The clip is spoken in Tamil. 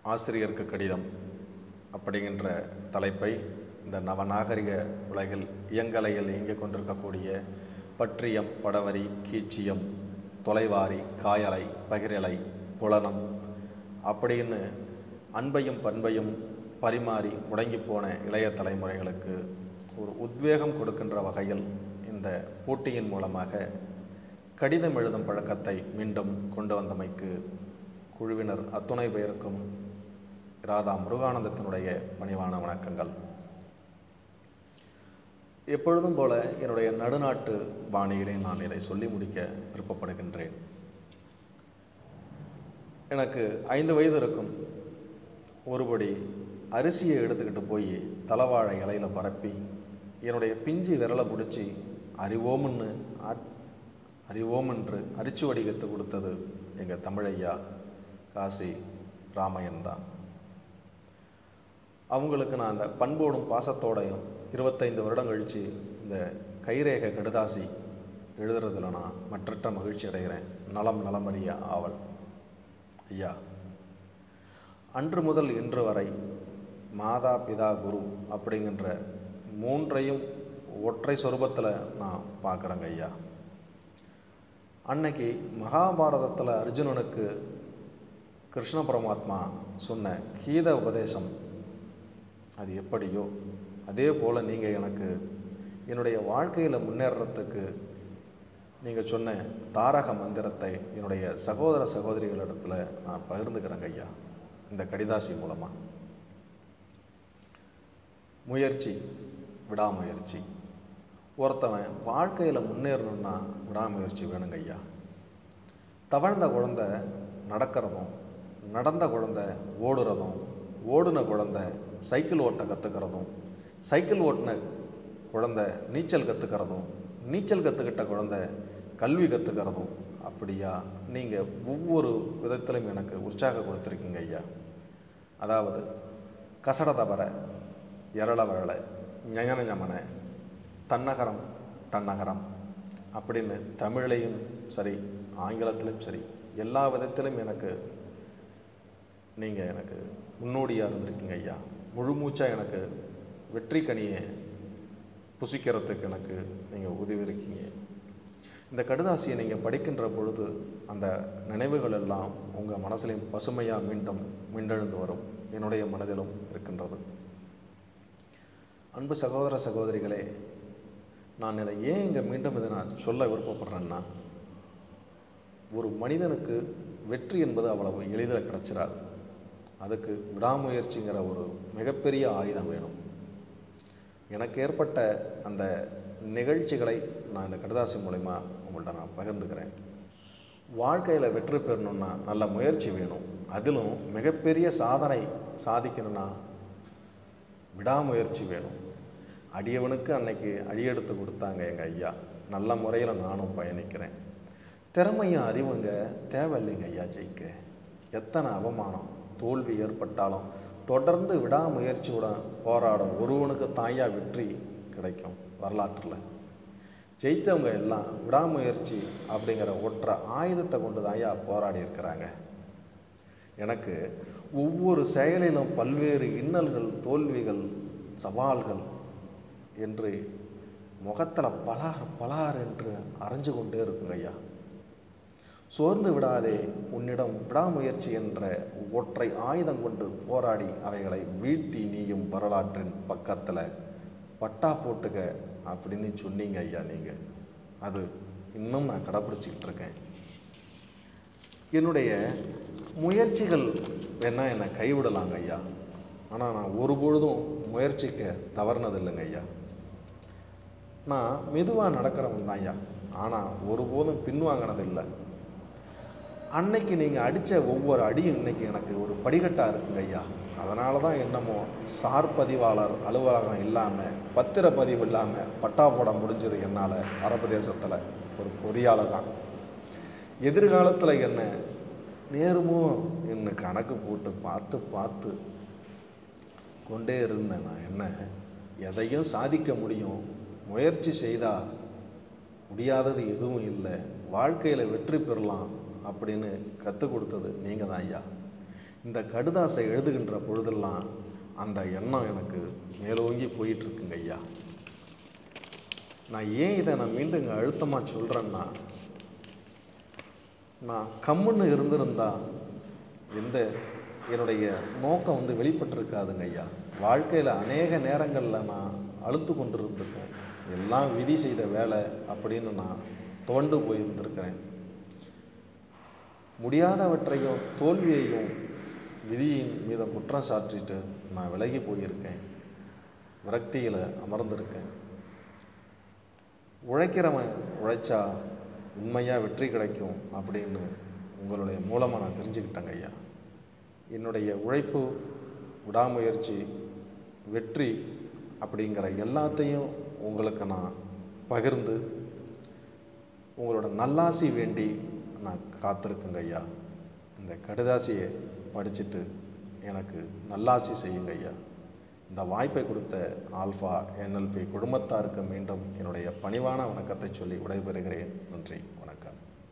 ஆசிரியருக்கு கடிதம் அப்படிங்கின்ற தலைப்பை இந்த நவநாகரிக உலகில் இயங்கலையில் இயங்கிக் கொண்டிருக்கக்கூடிய பற்றியம் படவரி கீச்சியம் தொலைவாரி காயலை பகிரலை புலனம் அப்படின்னு அன்பையும் பண்பையும் பரிமாறி முடங்கி போன இளைய தலைமுறைகளுக்கு ஒரு உத்வேகம் கொடுக்கின்ற வகையில் இந்த போட்டியின் மூலமாக கடிதம் எழுதும் பழக்கத்தை மீண்டும் கொண்டு வந்தமைக்கு குழுவினர் அத்துணை பேருக்கும் ராதா முருகானந்தத்தினுடைய பணிவான வணக்கங்கள் எப்பொழுதும் போல என்னுடைய நடுநாட்டு பாணியிலே நான் இதை சொல்லி முடிக்க விருப்பப்படுகின்றேன் எனக்கு ஐந்து வயது இருக்கும் ஒருபடி அரிசியை எடுத்துக்கிட்டு போய் தலவாழை இலையில பரப்பி என்னுடைய பிஞ்சு விரலை பிடிச்சி அறிவோம்னு ஆ- அறிவோம் என்று அரிச்சு வடிகத்து கொடுத்தது எங்கள் தமிழையா காசி ராமையன் தான் அவங்களுக்கு நான் அந்த பண்போடும் பாசத்தோடையும் இருபத்தைந்து வருடம் கழித்து இந்த கைரேகை கடுதாசி எழுதுறதுல நான் மற்றற்ற மகிழ்ச்சி அடைகிறேன் நலம் நலமறிய ஆவல் ஐயா அன்று முதல் இன்று வரை மாதா பிதா குரு அப்படிங்கின்ற மூன்றையும் ஒற்றை சொரூபத்தில் நான் பார்க்குறேங்க ஐயா அன்னைக்கு மகாபாரதத்தில் அர்ஜுனனுக்கு கிருஷ்ண பரமாத்மா சொன்ன கீத உபதேசம் அது எப்படியோ அதே போல் நீங்கள் எனக்கு என்னுடைய வாழ்க்கையில் முன்னேறத்துக்கு நீங்கள் சொன்ன தாரக மந்திரத்தை என்னுடைய சகோதர சகோதரிகளிடத்தில் நான் பகிர்ந்துக்கிறேங்க ஐயா இந்த கடிதாசி மூலமாக முயற்சி விடாமுயற்சி ஒருத்தவன் வாழ்க்கையில் முன்னேறணும்னா விடாமுயற்சி வேணுங்க ஐயா தவழ்ந்த குழந்தை நடக்கிறதும் நடந்த குழந்தை ஓடுறதும் ஓடுன குழந்தை சைக்கிள் ஓட்ட கற்றுக்கிறதும் சைக்கிள் ஓட்டின குழந்தை நீச்சல் கற்றுக்கிறதும் நீச்சல் கற்றுக்கிட்ட குழந்தை கல்வி கற்றுக்கிறதும் அப்படியா நீங்கள் ஒவ்வொரு விதத்திலும் எனக்கு உற்சாகம் கொடுத்துருக்கீங்க ஐயா அதாவது கசட தவற எரள வழல ஞயன ஞமன தன்னகரம் தன்னகரம் அப்படின்னு தமிழ்லையும் சரி ஆங்கிலத்திலும் சரி எல்லா விதத்திலும் எனக்கு நீங்கள் எனக்கு முன்னோடியாக இருந்திருக்கீங்க ஐயா முழு மூச்சாக எனக்கு வெற்றி கனியை புசிக்கிறதுக்கு எனக்கு நீங்கள் உதவி இருக்கீங்க இந்த கடுதாசியை நீங்கள் படிக்கின்ற பொழுது அந்த நினைவுகள் எல்லாம் உங்கள் மனசிலையும் பசுமையாக மீண்டும் மீண்டெழுந்து வரும் என்னுடைய மனதிலும் இருக்கின்றது அன்பு சகோதர சகோதரிகளே நான் இதை ஏன் இங்கே மீண்டும் இதை நான் சொல்ல விருப்பப்படுறேன்னா ஒரு மனிதனுக்கு வெற்றி என்பது அவ்வளவு எளிதில் கிடைச்சிடாது அதுக்கு விடாமுயற்சிங்கிற ஒரு மிகப்பெரிய ஆயுதம் வேணும் எனக்கு ஏற்பட்ட அந்த நிகழ்ச்சிகளை நான் இந்த கடிதாசி மூலயமா உங்கள்கிட்ட நான் பகிர்ந்துக்கிறேன் வாழ்க்கையில் வெற்றி பெறணும்னா நல்ல முயற்சி வேணும் அதிலும் மிகப்பெரிய சாதனை சாதிக்கணும்னா விடாமுயற்சி வேணும் அடியவனுக்கு அன்னைக்கு அடியெடுத்து கொடுத்தாங்க எங்கள் ஐயா நல்ல முறையில் நானும் பயணிக்கிறேன் திறமையும் அறிவுங்க தேவையில்லைங்க ஐயா ஜெயிக்க எத்தனை அவமானம் தோல்வி ஏற்பட்டாலும் தொடர்ந்து விடாமுயற்சியுடன் போராடும் ஒருவனுக்கு தாயா வெற்றி கிடைக்கும் வரலாற்றில் ஜெயித்தவங்க எல்லாம் விடாமுயற்சி அப்படிங்கிற ஒற்றை ஆயுதத்தை கொண்டு தாயா போராடி இருக்கிறாங்க எனக்கு ஒவ்வொரு செயலிலும் பல்வேறு இன்னல்கள் தோல்விகள் சவால்கள் என்று முகத்தில் பலார் பலார் என்று அரைஞ்சு கொண்டே இருக்குங்க ஐயா சோர்ந்து விடாதே உன்னிடம் விடாமுயற்சி என்ற ஒற்றை ஆயுதம் கொண்டு போராடி அவைகளை வீழ்த்தி நீயும் வரலாற்றின் பக்கத்தில் பட்டா போட்டுக்க அப்படின்னு சொன்னீங்க ஐயா நீங்கள் அது இன்னும் நான் கடைப்பிடிச்சிக்கிட்டு இருக்கேன் என்னுடைய முயற்சிகள் வேணா என்னை கைவிடலாங்க ஐயா ஆனால் நான் ஒரு பொழுதும் முயற்சிக்க தவறுனது இல்லைங்க ஐயா நான் மெதுவாக நடக்கிறவன் தான் ஐயா ஆனால் ஒருபோதும் பின்வாங்கினது இல்லை அன்னைக்கு நீங்கள் அடித்த ஒவ்வொரு அடியும் இன்னைக்கு எனக்கு ஒரு படிக்கட்டாக இருக்குங்க ஐயா அதனால தான் என்னமோ சார் பதிவாளர் அலுவலகம் இல்லாமல் பத்திரப்பதிவு இல்லாமல் பட்டா போட முடிஞ்சது என்னால் அரபு ஒரு பொறியாளர் தான் எதிர்காலத்தில் என்ன நேருமோ என்ன கணக்கு போட்டு பார்த்து பார்த்து கொண்டே இருந்தேன் நான் என்ன எதையும் சாதிக்க முடியும் முயற்சி செய்தால் முடியாதது எதுவும் இல்லை வாழ்க்கையில் வெற்றி பெறலாம் அப்படின்னு கற்றுக் கொடுத்தது நீங்கள் தான் ஐயா இந்த கடுதாசை எழுதுகின்ற பொழுதெல்லாம் அந்த எண்ணம் எனக்கு மேலோங்கி போயிட்டு இருக்குங்க ஐயா நான் ஏன் இதை நான் மீண்டும் இங்கே அழுத்தமாக சொல்கிறேன்னா நான் கம்முன்னு இருந்திருந்தா எந்த என்னுடைய நோக்கம் வந்து வெளிப்பட்டிருக்காதுங்க ஐயா வாழ்க்கையில் அநேக நேரங்களில் நான் அழுத்து கொண்டு இருந்திருக்கேன் எல்லாம் விதி செய்த வேலை அப்படின்னு நான் துவண்டு போயிருந்திருக்கிறேன் முடியாதவற்றையும் தோல்வியையும் விதியின் மீது குற்றம் சாற்றிட்டு நான் விலகி போயிருக்கேன் விரக்தியில் அமர்ந்திருக்கேன் உழைக்கிறவன் உழைச்சா உண்மையாக வெற்றி கிடைக்கும் அப்படின்னு உங்களுடைய மூலமாக நான் தெரிஞ்சுக்கிட்டேங்க ஐயா என்னுடைய உழைப்பு விடாமுயற்சி வெற்றி அப்படிங்கிற எல்லாத்தையும் உங்களுக்கு நான் பகிர்ந்து உங்களோட நல்லாசி வேண்டி நான் காத்திருக்கேங்க ஐயா இந்த கடுதாசியை படிச்சுட்டு எனக்கு நல்லாசி செய்யுங்க ஐயா இந்த வாய்ப்பை கொடுத்த ஆல்ஃபா என்எல்பி குடும்பத்தாருக்கு மீண்டும் என்னுடைய பணிவான வணக்கத்தை சொல்லி விடைபெறுகிறேன் நன்றி வணக்கம்